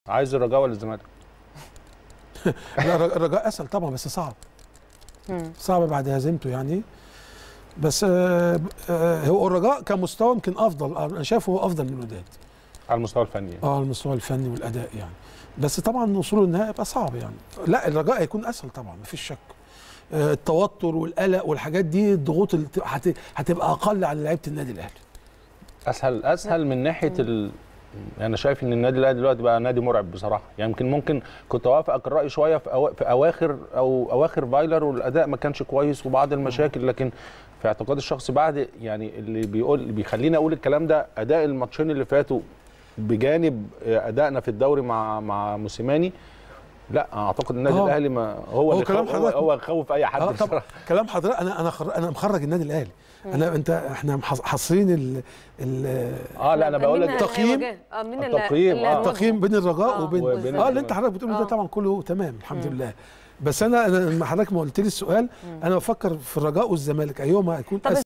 عايز الرجاء ولا الزمالك؟ لا الر- الرجاء اسهل طبعا بس صعب مم. صعب بعد هزيمته يعني بس آه، آه، هو الرجاء كمستوى يمكن افضل آه، انا شايفه هو افضل من الوداد على المستوى الفني يعني. اه المستوى الفني والاداء يعني بس طبعا وصوله للنهائي يبقى صعب يعني لا الرجاء هيكون اسهل طبعا مفيش شك آه، التوتر والقلق والحاجات دي الضغوط اللي بت- هت- هتبقى اقل على لعيبه النادي الاهلي اسهل اسهل من ناحيه ال... انا شايف ان النادي الاهلي دلوقتي بقى نادي مرعب بصراحه يعني يمكن ممكن كنت اوافقك الراي شويه في, أو... في اواخر او اواخر فايلر والاداء ما كانش كويس وبعض المشاكل لكن في اعتقادي الشخصي بعد يعني اللي بيقول اللي بيخليني اقول الكلام ده اداء الماتشين اللي فاتوا بجانب ادائنا في الدوري مع مع موسيماني لا اعتقد النادي آه. الاهلي ما هو هو اللي كلام خو... هو, حضرتك- هو خوف اي حد اه طبعا بصراحه كلام حضرتك انا انا خر... انا مخرج النادي الاهلي انا انت احنا محص- حاصرين ال... ال... اه لا انا بقول مين لك تقييم- هيواجه؟ اه مين التقييم، اللي آه. هيواجهه؟ التقييم بين الرجاء آه، وبين وبين اه اللي انت حضرتك بتقوله ده آه. طبعا كله تمام الحمد مم. لله بس انا انا لما حضرتك ما قلت لي السؤال انا بفكر في الرجاء والزمالك ايهما هيكون طب أسهل